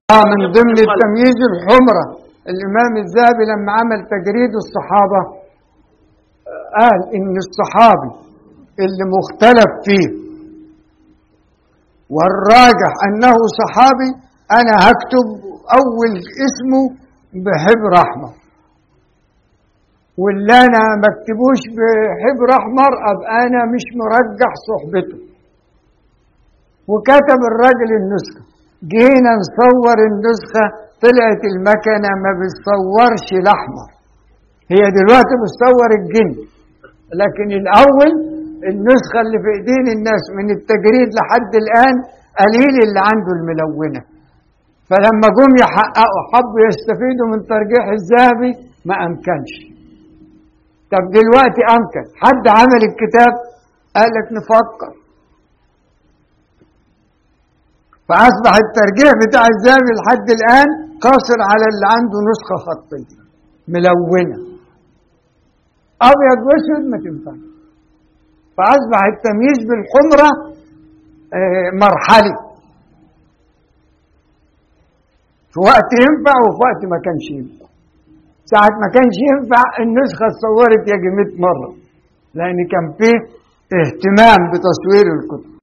آه من ضمن التمييز الحمرة الإمام الذهبي لما عمل تجريد الصحابة قال إن الصحابي اللي مختلف فيه والراجح أنه صحابي أنا هكتب أول اسمه بحبر أحمر واللي أنا ما اكتبوش بحبر أحمر أبقى أنا مش مرجح صحبته وكتب الراجل النسخة جينا نصور النسخة طلعت المكنة ما بتصورش الأحمر هي دلوقتي بتصور الجن لكن الأول النسخة اللي في إيدين الناس من التجريد لحد الآن قليل اللي عنده الملونة فلما جم يحققوا حبوا يستفيدوا من ترجيح الذهبي ما أمكنش طب دلوقتي أمكن حد عمل الكتاب قال لك نفكر فأصبح الترجيح بتاع الذهبي لحد الآن قاصر على اللي عنده نسخة خطية ملونة أبيض وأسود ما تنفعش فأصبح التمييز بالحمرة مرحلي في وقت ينفع وفي وقت ما كانش ينفع ساعة ما كانش ينفع النسخة اتصورت يجي 100 مرة لأن كان فيه اهتمام بتصوير الكتب